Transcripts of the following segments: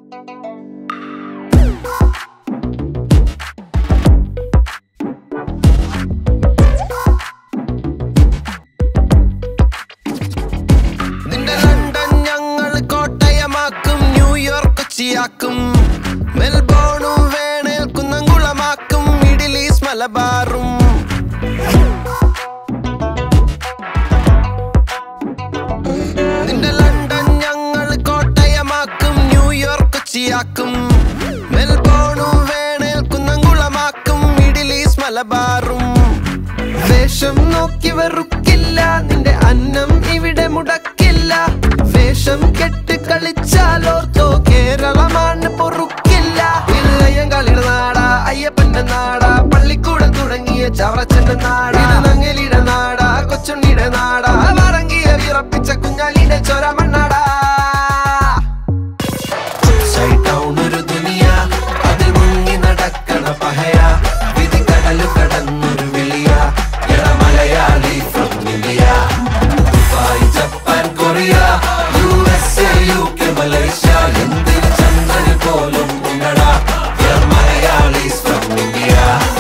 നിന്റെ ലണ്ടൻ ഞങ്ങൾ കോട്ടയമാക്കും ന്യൂയോർക്ക് കൊച്ചിയാക്കും മെൽബോണും വേണേൽ കുന്നംകുളമാക്കും മിഡിൽ ഈസ്റ്റ് മലബാറും നിന്റെ ലണ്ടൻ ഞങ്ങൾ കോട്ടയമാക്കും ന്യൂയോർക്ക് കൊച്ചിയാക്കും മെൽബോണും വേണേൽ കുന്നംകുളമാക്കും മിഡിൽ ഈസ്റ്റ് മലബാറും വേഷം നോക്കി വെറുക്കില്ല നിന്റെ അന്നം ഇവിടെ മുടക്കില്ല വേഷം കെട്ട് കളിച്ചാലോർത്തോ കേരളമാണ് പൊറുക്കില്ല ഇല്ലയം കളിയുടെ നാടാ അയ്യപ്പന്റെ നാടാ പള്ളിക്കൂടം തുടങ്ങിയ ചവറച്ചന്റെ നാടാ നങ്ങലിയുടെ നാടാ കൊച്ചുണ്ണിയുടെ നാടാ വറങ്ങിയ വിറപ്പിച്ച കുഞ്ഞാലിയുടെ ചൊര മണ്ണാടാ Upside down ഒരു ദുനിയ അതിൽ മുങ്ങി നടക്കണ പഹയ വിധി കടലു കടന്നൊരു വിളിയ എട Malayali from India Dubai Japan Korea U S A U K Malaysia എന്തിന് ചന്ദ്രന് പോലും ഉണ്ടടാ എട മലയാളീസ് ഫ്രം ഇന്ത്യ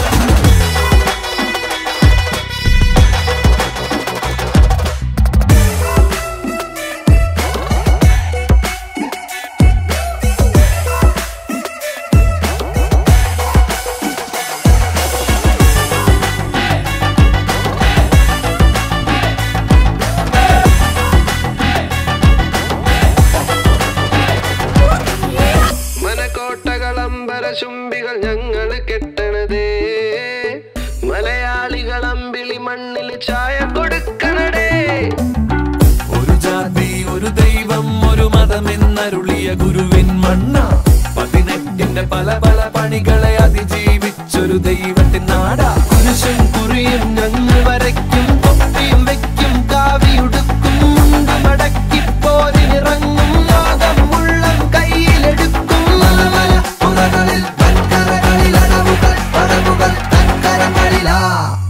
മനക്കോട്ടകളമ്പര ചുംബികൾ ഞങ്ങൾ കെട്ടണതേ മലയാളികൾ അമ്പിളി മണ്ണിൽ ചായ കൊടുക്കണടേ ഒരു ജാതി ഒരു ദൈവം ഒരു മതമെന്നരുളിയ ഗുരുവിൻ മണ്ണ പതിനെട്ടിന്റെ പല പല പണികളെ അതിജീവിച്ചൊരു ദൈവത്തിൻ നാടാ കുരിശും കുറിയും ഞങ്ങൾ വരയ്ക്കും തൊപ്പിയും വെക്കും കാവിയുടുക്കും മുണ്ട് മടക്കി പോരിനിറങ്ങും ലോകം ഉള്ളം കയ്യിലെടുക്കും മലമല പുറകളിൽ വൻകരകളിൽ അടവുകൾ പടവുകൾ തൻകരങ്ങളിലാ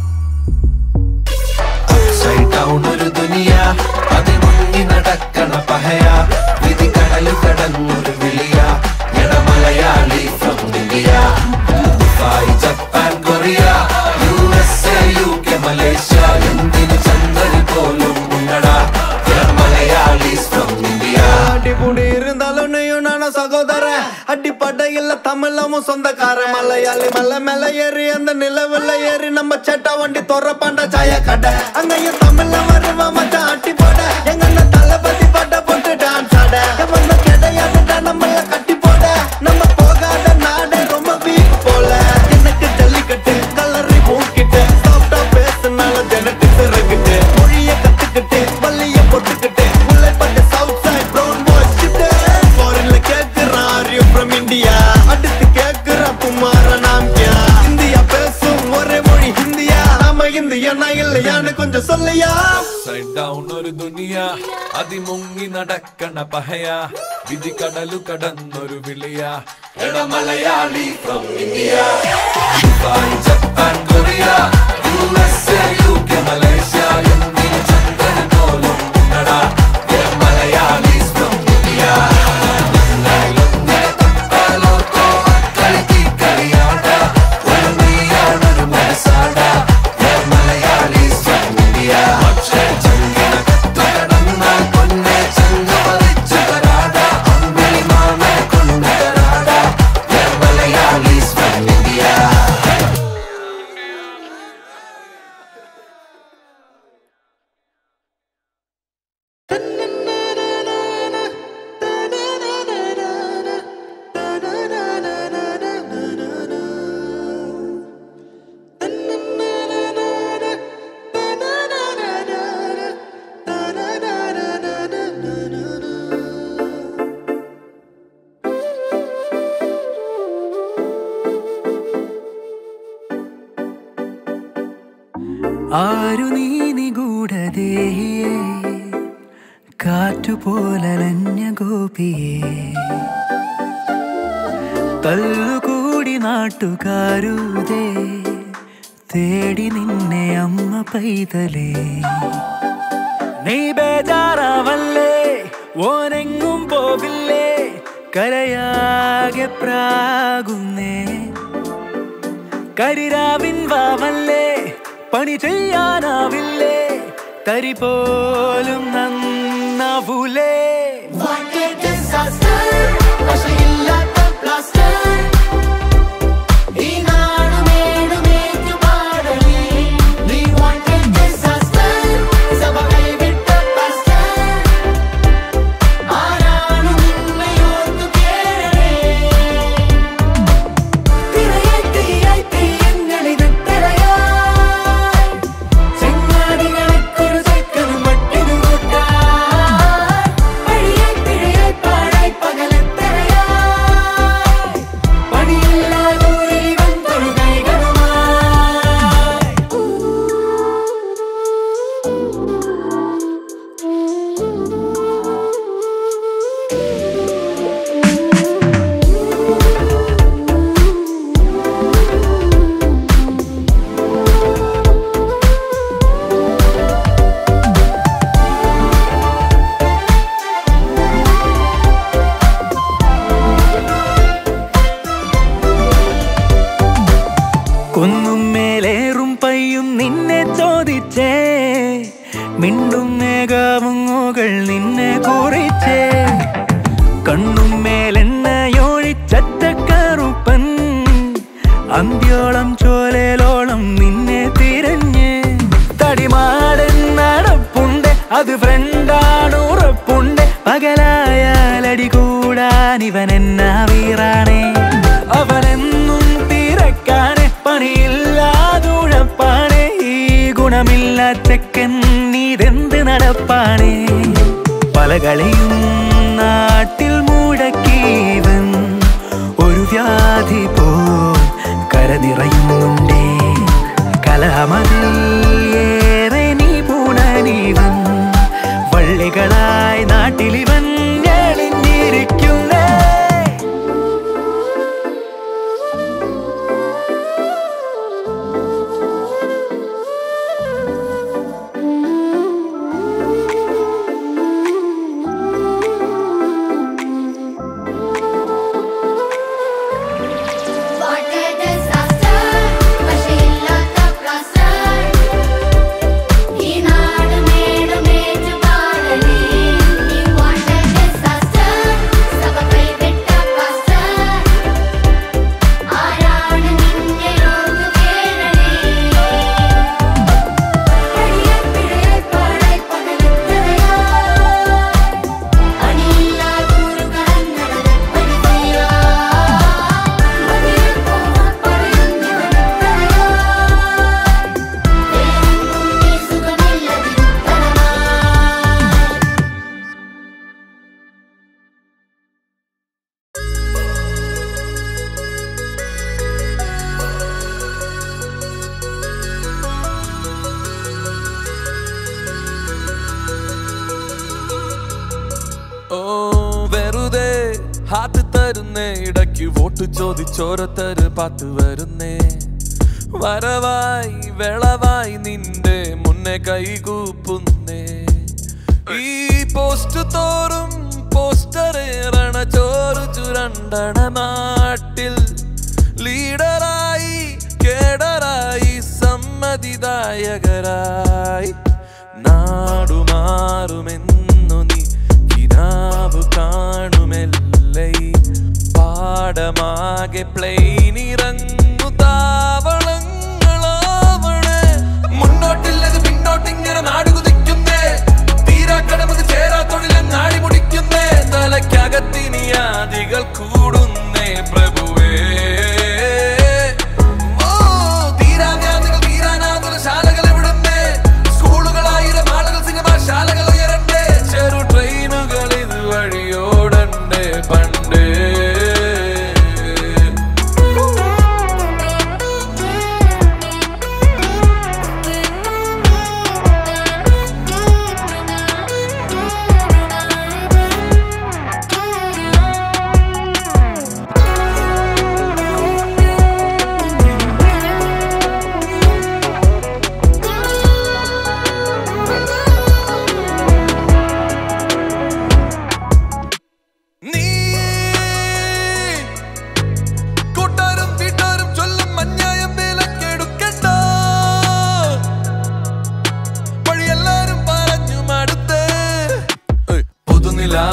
Upside down ഒരു ദുനിയ അതിൽ മുങ്ങി നടക്കണ പഹയ വിധി കടലു കടന്നൊരു വിളിയ എട Malayali from India Dubai Japan Korea U S A U K Malaysia എന്തിന് ചന്ദ്രന് പോലും ഉണ്ടടാ എട മലയാളീസ് ഫ്രം ഇന്ത്യ அடிபுடி இருந்தாலும் நீயும் நானும் சகோதரன் அடிப்படையில் தமிழமும் சொந்தக்கார மலையாளி மலை மேல ஏறி அந்த நிலவுல ஏறி நம்ம சேட்டா வண்டி தொற பாண்ட சாய கடை அங்கேயும் தமிழ்ல வருவா மச்சான் அட்டி போட எங்க அண்ணன் தளபதி பாட்ட போட்டு டான்ஸ் ஆட எவன் கிடையாதுடா நம்மள கட்டி போட நம்ம போகாத நாடு ரொம்ப வீக் போல எனக்கு ஜல்லிக்கட்டு கலரி மூக்கிட்டு சாப்பிட்டா பேசுனால ஜெனட்டிக்ஸ் இருக்குட்டு மொழிய கத்துக்கிட்டு பள்ளிய போட்டுக்கிட்டு உழைப்பட்ட சவுத் சைட் ப்ரௌன் பாய்ஸ் கிட்ட ஃபாரின்ல கேக்குறான் ஆர் யூ ஃப்ரம் இந்தியா அடுத்து கேக்குறான் குமார நாம் கியா இந்தியா பேசும் ஒரே மொழி ஹிந்தியா நாம இந்தியனா இல்லையான்னு கொஞ்சம் சொல்லியா സൈഡ് ഡൗൺ ഒരു ദുനിയ അതിമുങ്ങി നടക്കണ പഹയ വിധി കടലു കടന്നൊരു വിളിയ എട Malayali from India Dubai Japan Korea U S A U K Malaysia എന്തിന് ചന്ദ്രന് പോലും ഉണ്ടടാ എട മലയാളീസ് ഫ്രം ഇന്ത്യ ഞങ്ങളിലൊന്നിനെ തൊട്ടാലോർക്കോ കളിക്ക് കളിയാട ഒരു നീയാണൊരു മനസ്സാട എട മലയാളീസ് ഫ്രം ഇന്ത്യ പക്ഷേ ചങ്കിനകത്തു കടന്നാൽ പൊന്നെ ചങ്ക പറിച്ചു തരാട അമ്പിളി മാമനെ കൊണ്ടു തരാട എട മലയാളീസ് ഫ്രം ഇന്ത്യ ആരു നീ നിഗൂഢതേ കാറ്റുപോലലഞ്ഞ ഗോപിയേ തല്ലുകൂടി നാട്ടുകാരുതേ തേടി നിന്നെ അമ്മ പൈതലേ നീ ബേജാറാവല്ലേ ഓനെങ്ങും പോവില്ലേ കരയാകെ പ്രാകുന്നേ കരിരാവിൻ വാവല്ലേ പണി ചെയ്യാനാവില്ലേ തരി പോലും നന്നാവൂലേ Wanted disaster, പക്ഷെയില്ലാത്ത plaster. ഈ നാടുമേടുമേറ്റു പാടലേ. നീ wanted disaster, സഭ കൈവിട്ട pastor. ആരാണു നിന്നെയോർത്തു കേഴലേ? തിരയായി തീയായി തീയങ്ങളിത് തിരയായി. ചെങ്ങാതികളെക്കൊരു ചെക്കനും മട്ടിനു കൂട്ടായി. പഴിയായി പിഴയായി പാഴായി പകലെത്തിരയായി. പണിയില്ലാതൂരിലിവൻ തൊഴുകൈകളുമായി. കുന്നും മേലേറും പയ്യും നിന്നെ ചോദിച്ചേ മിണ്ടും മേഘമുങ്ങുകൾ നിന്നെ കുറിച്ചേ കണ്ണും മേലെണ്ണയോഴിച്ചക്കറുപ്പൻ അന്ത്യോളം ചോലലോളം നിന്നെ തിരഞ്ഞ് തടിമാടൻ നടപ്പുണ്ട് അത് ഫ്രണ്ടാണ് ഉറപ്പുണ്ട് പകലായാലടി കൂടാൻ ഇവൻ എന്നാ വീറാണേ അവനെന്നും തിരക്കാണ് പണിയില്ലാതുഴപ്പാണ് ഈ ഗുണമില്ല ചെക്കൻ നീതെന്ത് നടപ്പാണ് പലകളെയും നാട്ടിൽ മുടക്കീവൻ ഒരു വ്യാധി പോ കരനിറയുന്നുണ്ടേ കലഹമതിൽ ഏറെ നീ പൂണനീവൻ വള്ളികളായി നാട്ടിലിവൻ ഞെളിഞ്ഞിരിക്കുന്നേ Wanted disaster, പക്ഷെയില്ലാത്ത plaster. ഈ നാടുമേടുമേറ്റു പാടലേ. നീ wanted disaster, സഭ കൈവിട്ട pastor. ആരാണ് നിന്നെയോർത്തു കേഴലേ? പഴിയായി പിഴയായി പാഴായി പകലെത്തിരയായി. പണിയില്ലാതൊരു കടന്നടനെ പരിചയായി. മതിയിൽ പോവാൻ പറയുന്നവൻ തരയായി. വേറെങ്ങും നീ സുഖമില്ലതിരുത്തരമായി. ഓ വെറുതെ ഹാത്ത് തരുന്നേ ഇടയ്ക്ക് വോട്ട് ചോദിച്ചോരത്തര് പാത്ത് വരുന്നേ വരവായി വെളവായി നിന്റെ മുന്നേ കൈകൂപ്പുന്നേ ഈ പോസ്റ്റ് തോറും പോസ്റ്ററേറണ ചോറ് ചുരണ്ടണ നാട്ടിൽ ലീഡറായി കേഡറായി സമ്മതിദായകരായി നാടുമാറുമെന്നു നീ കിനാവ് കാണുമെല്ലേ പാടമാകെ പ്ലെയിനിറങ്ങു താവളങ്ങളാവണേ മുന്നോട്ടില്ലത് പിന്നോട്ടിങ്ങനെ നാട് കുതിക്കുന്നേ തീരാക്കടമത് ചേരാ തൊഴിലെ നാടി മുടിക്കുന്നേ തലയ്ക്കകത്തിനി ആദികൾ കൂടുന്നേ പ്രഭുവേ ഓ തീരാവ്യാധികൾ തീരാനാകുല ശാലകൾ എവിടുന്നേ സ്കൂളുകളായിരം ആളുകൾ സിനിമാ ശാലകൾ ഉയരണ്ടേ ചെറു ട്രെയിനുകൾ ഇത് വഴിയോടണ്ടേ പണ്ടേ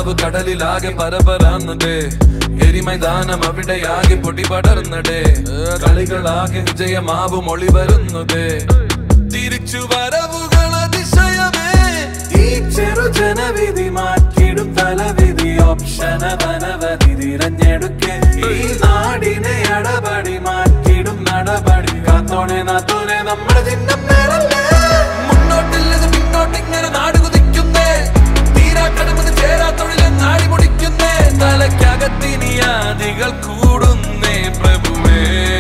നാവ് കടലിലാകെ പരപരാന്നതേ എരിമൈതാനം അവിടെയാകെ പൊടി പടർന്നടേ കളികളാകെ വിജയമാവും ഒളി വരുന്നതേ തിരിച്ചു വരവുകൾ അതിശയമേ ഈ ചെറു ജനവിധി മാറ്റിടും തലവിധി ഓപ്ഷനവനവധി തിരഞ്ഞെടുക്കെ ഈ നാടിനെ അടപടി മാറ്റിടും നടപടി കാത്തോണെ നാത്തോനെ നമ്മുടെ ചിഹ്നം നേരല്ലേ മുന്നോട്ടില്ലത് പിന്നോട്ടിങ്ങനെ നാട് കുതിക്കുന്നേ തീരാ കടമത് ചേരാ തൊഴിലെ നാടി മുടിക്കുന്നേ തലയ്ക്കകത്തിനി ആദികൾ കൂടുന്നേ പ്രഭുവേ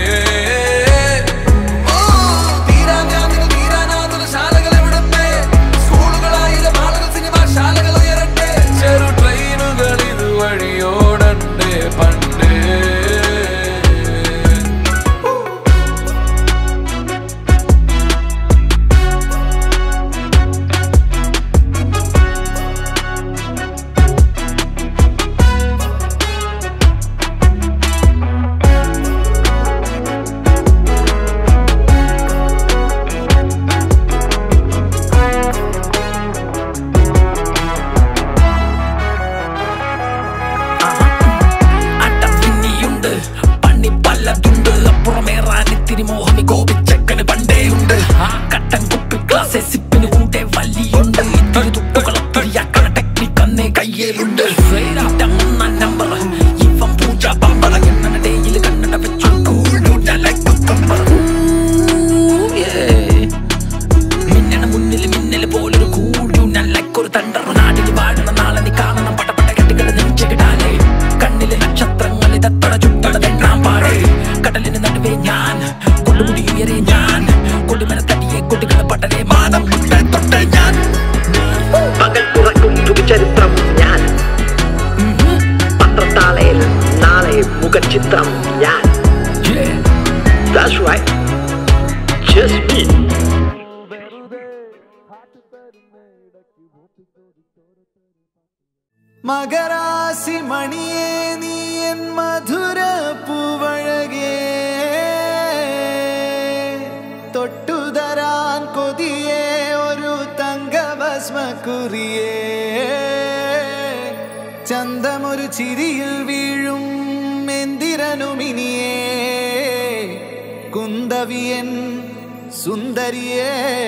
ഓ, തീരാനാദികൾ തീരാനാതുല ശാലകൾ എവിടുന്നേ സ്കൂളുകളായിരം ആളുകൾ സിനിമാ ശാലകൾ ഉയരട്ടെ ചെറു ട്രെയിനുകൾ ഇതുവഴിയോടണ്ടേ പണ്ടേ അട്ടപ്പിന്നിയുണ്ട് പണി പലതുണ്ട് അപ്പുറമേറാൻ ഇത്തിരി മോഹമി കോപിച്ചക്കന് പണ്ടേയുണ്ട് ആ കട്ടൻ കുപ്പി ഗ്ലാസ് സിപ്പിന് കൂടെ വലിയുണ്ട് ഇത്തിരി തുപ്പുകൾ ഒത്തിരിയാക്കണ ടെക്നിക് അന്നേ കയ്യിലുണ്ട് ഒന്നാം നമ്പർ ഇവൻ പൂജ പമ്പറ എണ്ണ ഡേയിൽ കണ്ണട വെച്ചു മിന്നണ മുന്നിൽ മിന്നൽ പോലൊരു കൂടി നല്ലൊരു തണ്ടർ നാടിൽ വാഴണ നാളെ നീ കാണണം പടപട കെട്ടുകൾ നെഞ്ചിടാനേ കണ്ണിലെ നക്ഷത്രങ്ങൾ ഇതത്തട ചുട്ടട തെണ്ണാൻ പാടേ കടലിന് നടുവേ ഞാൻ കൊടുമുടി ഉയരെ ഞാൻ കൊടിമല തടിയെ കൊടികള പട്ടരെ മാനം മുട്ട തൊട്ട ഞാൻ പകൽ തുറക്കും ചരിത്രം ഞാൻ പത്രത്താളയിൽ നാളെ മുഖചിത്രം ഞാൻ Yeah. That's right. Just me. മകരാശി മണിയേ നീ എൻ മധുര പൂവഴകേ തൊട്ടുതരാൻ കൊതിയേ ഒരു തങ്കഭസ്മക്കുറിയേ ചന്തമൊരു ചിരിയിൽ വീഴും എന്തിരനുമിനിയേ കുന്തവിയൻ സുന്ദരിയേ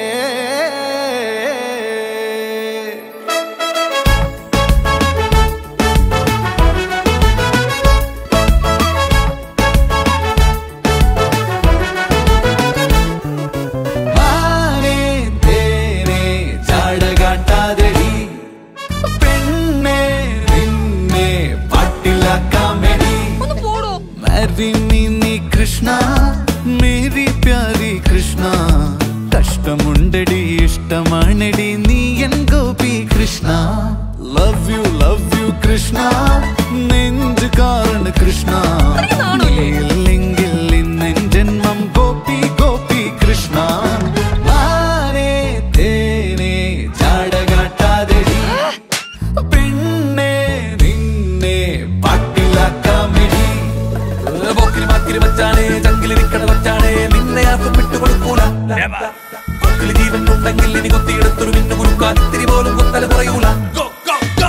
മാനേ തേനേ ചാടകാട്ടാതെടി പെണ്ണേ നിന്നെ പാട്ടിലാക്കാമെടി മാരി നീ കൃഷ്ണ മേരി പ്യാരി കൃഷ്ണ കഷ്ടമുണ്ടടി ഇഷ്ടമാണെടി നീ എൻ Gopi Krishna love you love you Krishna നെഞ്ചു കാരണ കൃഷ്ണ നീയില്ലെങ്കിൽ ഇന്നെൻ ജന്മം ഗോപി ഗോപി കൃഷ്ണ മാനേ തേനേ ചാടകാട്ടാതെടി പെണ്ണേ നിന്നെ പാട്ടിലാക്കാമെടി പോക്കിരി മാക്കിരി മച്ചാനെ ചങ്കിലിരിക്കണ മച്ചാനെ നിന്നെ ആർക്കും വിട്ടുകൊടുക്കൂല കൊക്കില് ജീവൻ ഉണ്ടെങ്കിൽ ഇനി കൊത്തിയെടുത്തൊരു മിന്നു കുറുക്കാൻ ഇത്തിരി പോലും കൊത്തല കുറയൂല Go, go, go.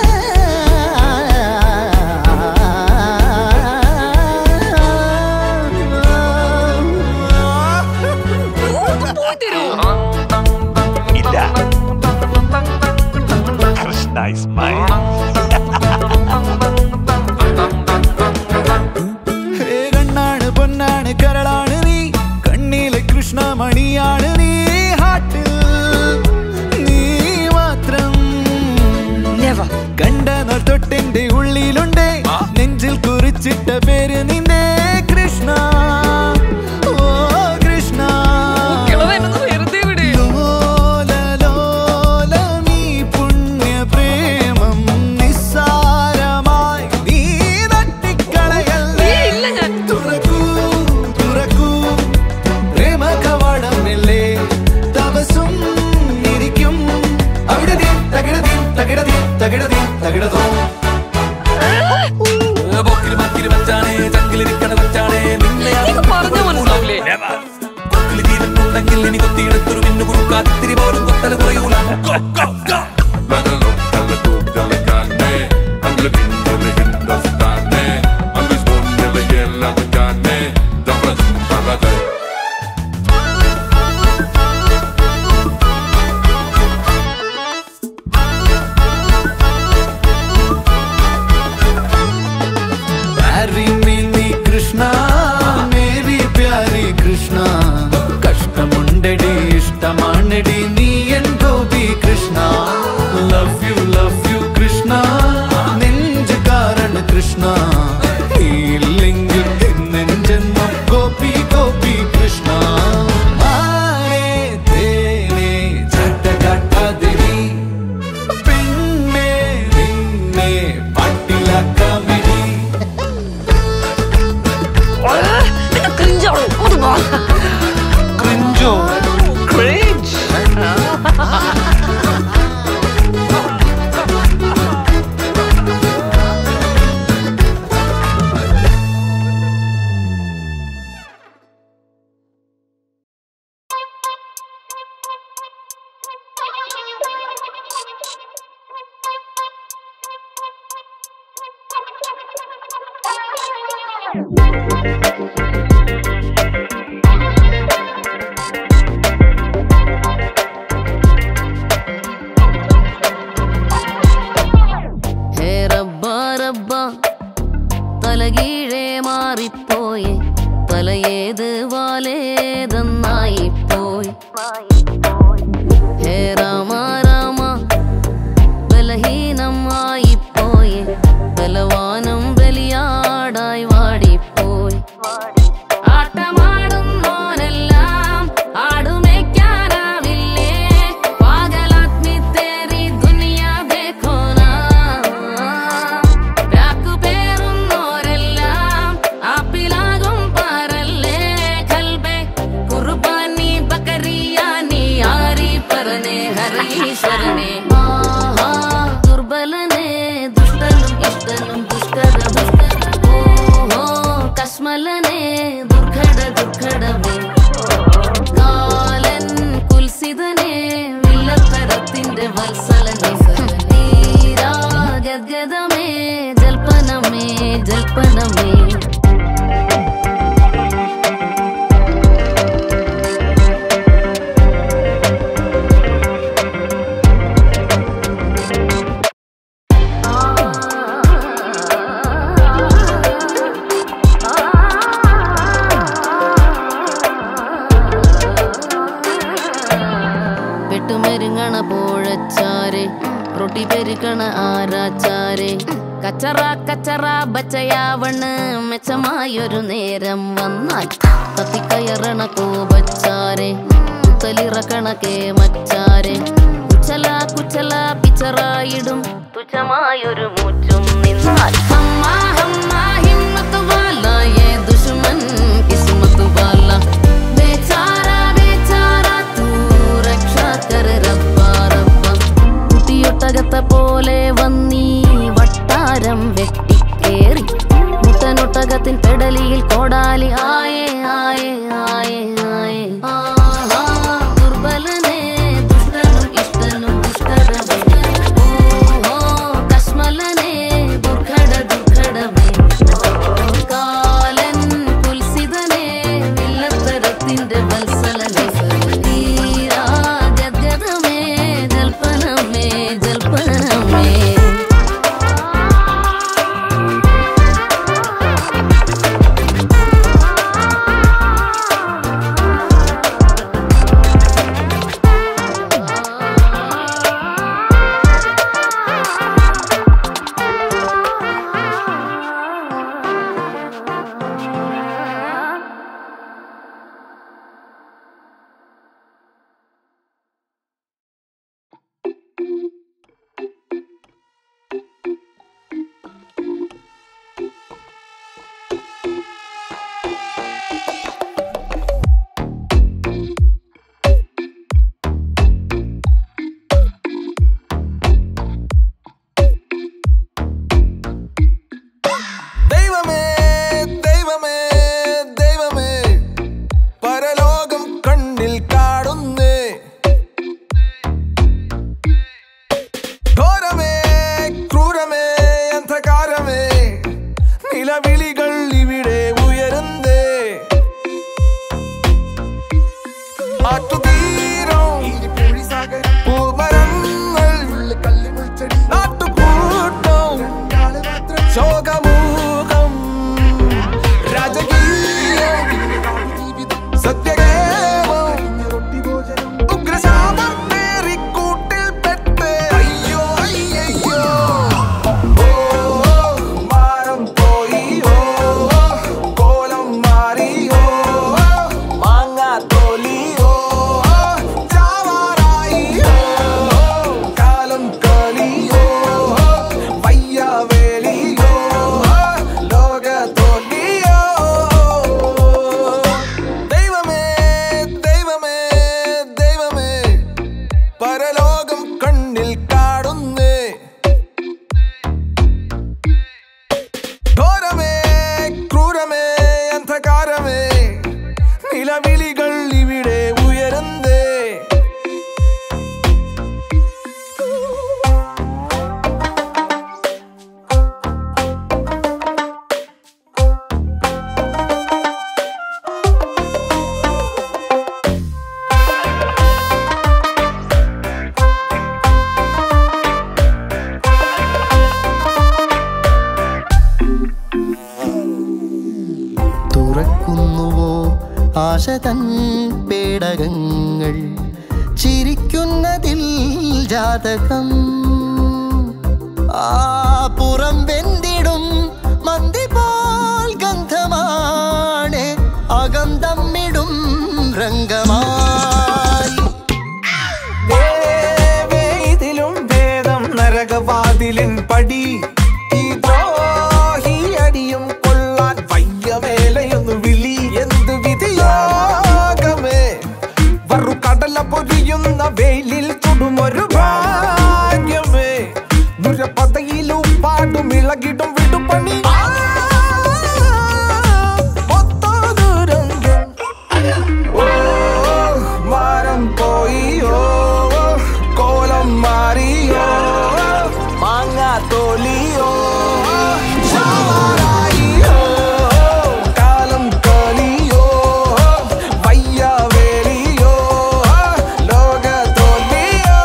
ഹേ കണ്ണാണ് പൊന്നാണ് കരളാണ് നീ കണ്ണിലെ കൃഷ്ണമണിയാണ് നീ ഹാട്ടിൽ നീ മാത്രം കണ്ടനർ തൊട്ടെന്റെ ഉള്ളിലുണ്ട് നെഞ്ചിൽ കുറിച്ചിട്ട പേര് നിന്റെ കൃഷ്ണ ഓ കൃഷ്ണ ലോല ലോലമീ പുണ്യ പ്രേമം നിസ്സാരമായി നീ തട്ടിക്കളയല്ലേ തുറക്കൂ തുറക്കൂ പ്രേമ കവാടം മെല്ലെ തപസും ഇരിക്കും അവിടെ നീ തകിടതീ തകിടതീ തകിടതീ തകിടതോ പോക്കിരി മാക്കിരി മച്ചാനെ ചങ്കിലിരിക്കണ മച്ചാനെ നിന്നെ ആർക്കും വിട്ടുകൊടുക്കൂല. കൊക്കില് ജീവൻ ഉണ്ടെങ്കിൽ ഇനി കൊത്തിയെടുത്തൊരു മിന്നു കുറുക്കാൻ ഇത്തിരി പോലും കൊത്തല കുറയൂല Go, go, go. താനടി നീ എൻ Gopi Krishna love you love you Krishna നെഞ്ചുകാരന് കൃഷ്ണ നീയില്ലെങ്കിൽ എന്നെഞ്ചെന്നും ഗോപി ഗോപി കൃഷ്ണ ആനേ തേനേ ചട്ടകാട്ടാതിരി പെണ്ണേ നിന്നെ പാട്ടിലാക്കാമിനി ക്രിഞ്ചോ ക്രിഞ്ച് ഹേ റബ്ബ റബ്ബ തലകീഴേ മാറിപ്പോയി തലയേത് വാലേതെന്നായി പോയി ഹേ രാമ രാമ ബലഹീനമായി പോയി ബലവാനും ബലിയാടായി വാടിപ്പോയി ആട്ടമാടുന്നോരെല്ലാം ആടുമേക്കാനാവില്ലേ പാഗലാത്മി തേരി ദുനിയാ ദേഖോനാ രാക്കു പേറുന്നോരെല്ലാം ആപ്പിലാകും പാരല്ലേ കൽബെ കുർബാനി ബക്കറിയാനി ആരി പരനെ ഹരീശ്വരനെ ആഹാ ദുർബലനെ ദുഷ്ടനും ഇഷ്ടനും ദുഷ്കര ഓഹോ കശ്മലനെ ദുർഘട ദുർഘടമേ കാലൻ കുൽസിതനെ വില്ലത്തരത്തിന്റെ വത്സലനെ തീരാ ഗദ്ഗതമേ ജൽപ്പനമേ ജൽപ്പനമേ പെട്ടുമെരുങ്ങണ പോഴച്ചാരെ റൊട്ടി പെരുക്കണ ആരാച്ചാരെ കച്ചറ കച്ചറ ബച്ചയാവണ് മെച്ചമായൊരു നേരം വന്നാൽ കത്തിക്കയറണ കോപച്ചാരെ കുത്തലിറക്കണ കേമച്ചാരെ കുച്ചല കുച്ചല പിച്ചറായിടും തുച്ഛമായൊരു മുച്ചും നിന്നാൽ ഹമ്മാ ഹമ്മാ ഹിമ്മത്ത് വാല യേ ദുശ്മൻ കിസ്മത്ത് വാല ബേചാര ബേചാര തൂ രക്ഷാ കര റബ്ബാ റബ്ബാ കുട്ടിയൊട്ടകത്തെ പോലെ വന്നീ വട്ടാരം വെട്ടിക്കേറി മുട്ടനൊട്ടകത്തിൻ പെടലിയിൽ കോടാലി ആയേ ആയേ ആയേ ആയേ ആഹാ ദുർബലനെ ദുഷ്ടനും ഇഷ്ടനും ദുഷ്കരമേ ഓഹോ കശ്മലനെ ദുർഘട തൻ പേടകങ്ങൾ ചിരിക്കുന്നതിൽ ജാതകം ആ പുറം വെന്തിടും മന്തി പോൽ ഗന്ധമാണ് അകം തമ്മിടും രംഗമായി ദേവേ, ഇതിലും ഭേദം നരകവാതിലിൻ പടി ഈ ദ്രോഹി അടിയും കൊള്ളാൻ വയ്യ വേലയൊന്നു വിളി എന്ത് വിധിയാകമേ വറു കടല പൊരിയുന്ന വെയിലിൽ തൊടുമൊരു ഭാഗ്യമേ ദുരപതയിലും പാടും ഇളകിടും വിടുപണി മൊത്തദുരന്തം ഓ മാനം പോയിയോ കോലം മാറിയോ മാങ്ങാ തോലിയോ ചാറായിയോ കാലം കളിയോ വയ്യ വേലിയോ ലോക തോൽവിയോ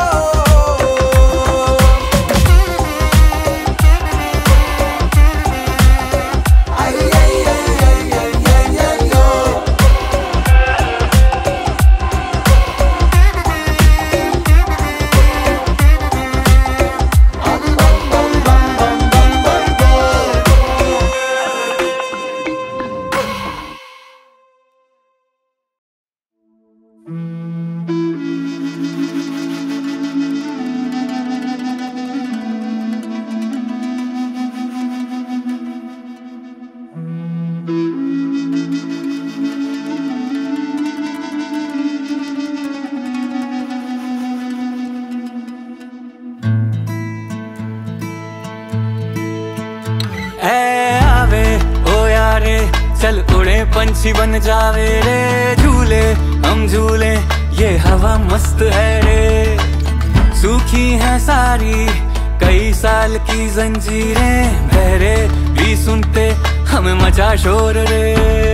ऐ आवे ओ यारे चल उड़े पंछी बन जावे रे झूले हम झूले ये हवा मस्त है रे सूखी है सारी कई साल की जंजीरें बहरे भी सुनते हमें मचा शोर रे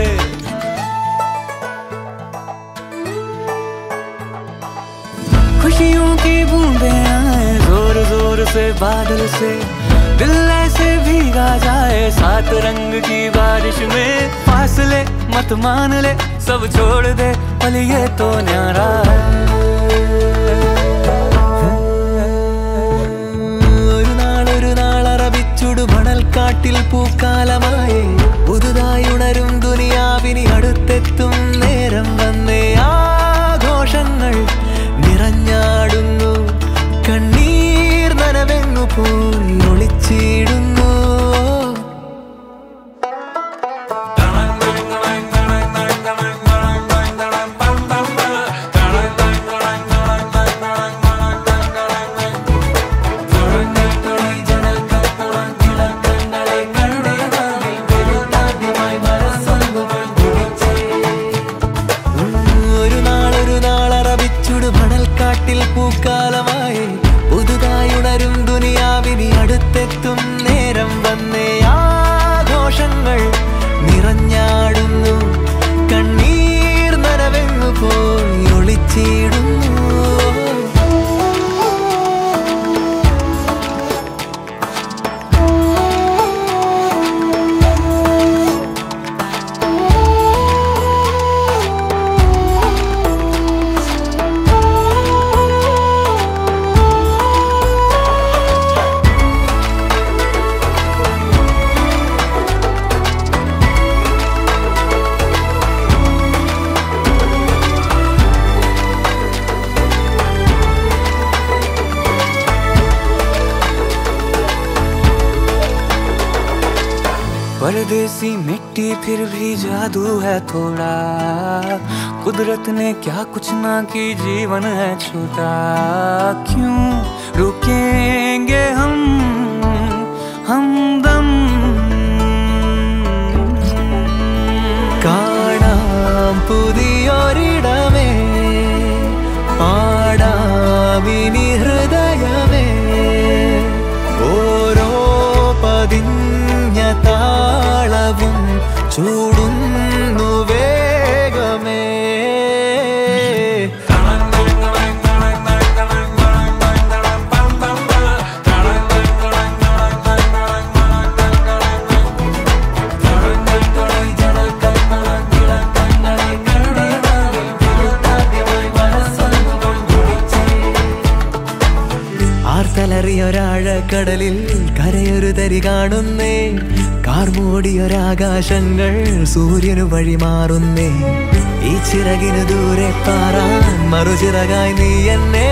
खुशियों की बूंदे आए जोर जोर से बादल से दिल ऐसे भीगा जाए सात रंग की बारिश में फासले मत मान ले सब छोड़ दे पल ये तो न्यारा ഒരു നാളൊരു നാളറബിച്ചുടു മണൽക്കാട്ടിൽ പൂക്കാലമായി പുതുതായി ഉണരും ദുനിയാവിനി അടുത്തെത്തും നേരം വന്നേ ആഘോഷങ്ങൾ നിറഞ്ഞാടുന്നു കണ്ണീർ നനവെങ്ങു പോയി ഒളിച്ചിടുന്നു ഒരു നാളൊരു നാളറബിച്ചുടു മണൽക്കാട്ടിൽ പൂക്കാലമായി പുതുതായി ഉണരും ദുനിയാവിനി അടുത്തെത്തും നേരം വന്നേ ആഘോഷങ്ങൾ നിറഞ്ഞാടുന്നു കണ്ണീർ നനവെങ്ങു പോയി ഒളിച്ചിടുന്നു परदेसी मिट्टी फिर भी जादू है थोड़ा कुदरत ने क्या कुछ ना की जीवन है छोटा क्यों रुकेंगे हम हमदम കാണാം പുതിയൊരിടമേ പാടാമിനി ഹൃദയമേ ഓരോ പതിഞ്ഞ താളവും ചൂടുന്നു വേഗമേ കാതലറിയൊരാഴക്കടലിൽ കരയൊരു തരി കാണുന്നേ കാർമൂടിയൊരാകാശങ്ങൾ സൂര്യനു വഴി മാറുന്നേ ഈ ചിറകിന് ദൂരെ പാറാൻ മറുചിറകായി നീ എന്നെ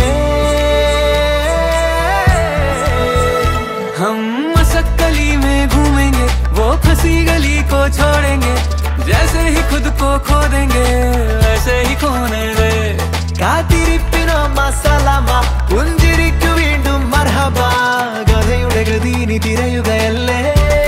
हम मसक गली में घूमेंगे वो फंसी गली को छोड़ेंगे जैसे ही खुद को खो देंगे वैसे ही खोने दे കാത്തിരിപ്പിനോ മസലമ പുഞ്ചിരിക്കു വീണ്ടും മർഹബ കഥയുടെ ഗതീനി തിരയുകയല്ലേ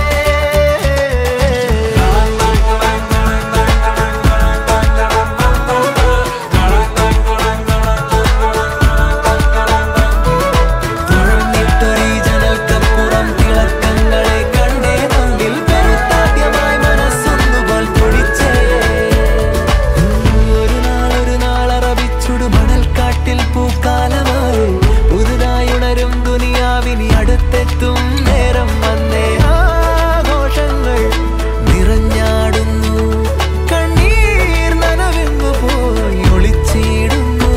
തുറന്നിട്ടൊരീ ജനൽക്കപ്പുറം തിളക്കങ്ങളെ കണ്ടേ മുന്നിൽ പെരുത്താദ്യമായി മനസ്സൊന്നുപോൽ തുടിച്ചേ ഒരു നാൾ ഒരു നാൾ അറബിച്ചുടു മണൽക്കാട്ടിൽ പൂക്കാലമായി പുതുതായി ഉണരും ദുനിയാവിനി അടുത്തെത്തും നേരം വന്നേ ആഘോഷങ്ങൾ നിറഞ്ഞാടുന്നു കണ്ണീർ നനവെങ്ങു പോയി ഒളിച്ചിടുന്നു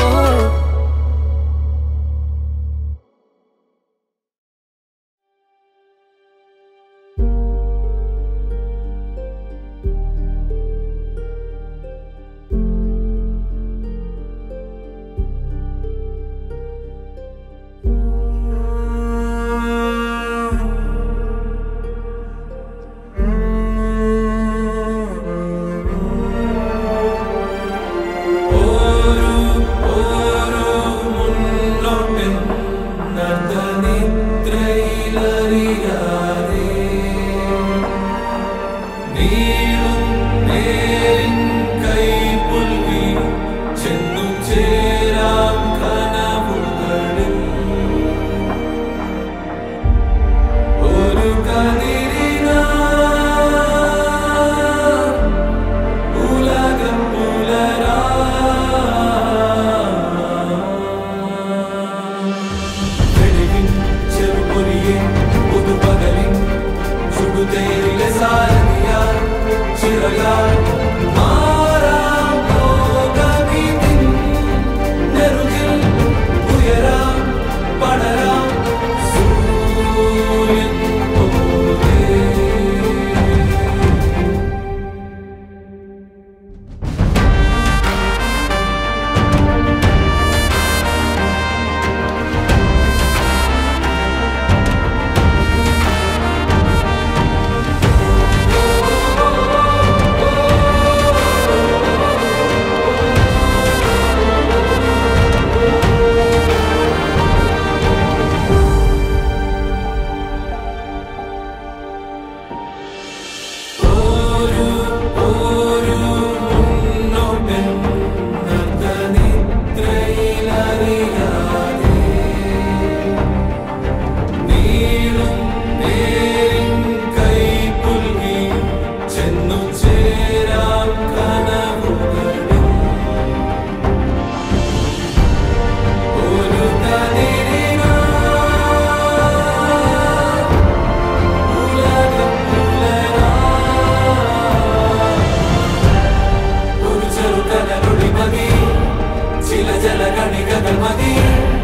ചില ജലഗണികകൾ മതി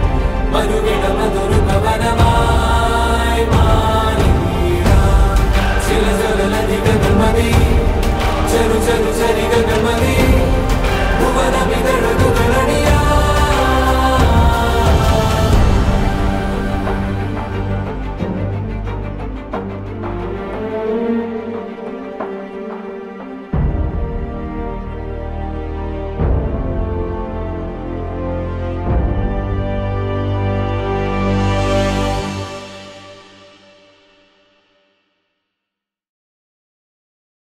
മരുവിട മധുരു ഭവനമായി മാറിയിടാം ചില ജലലതികകൾ മതി ചെറു ചെറു ചരികകൾ മതി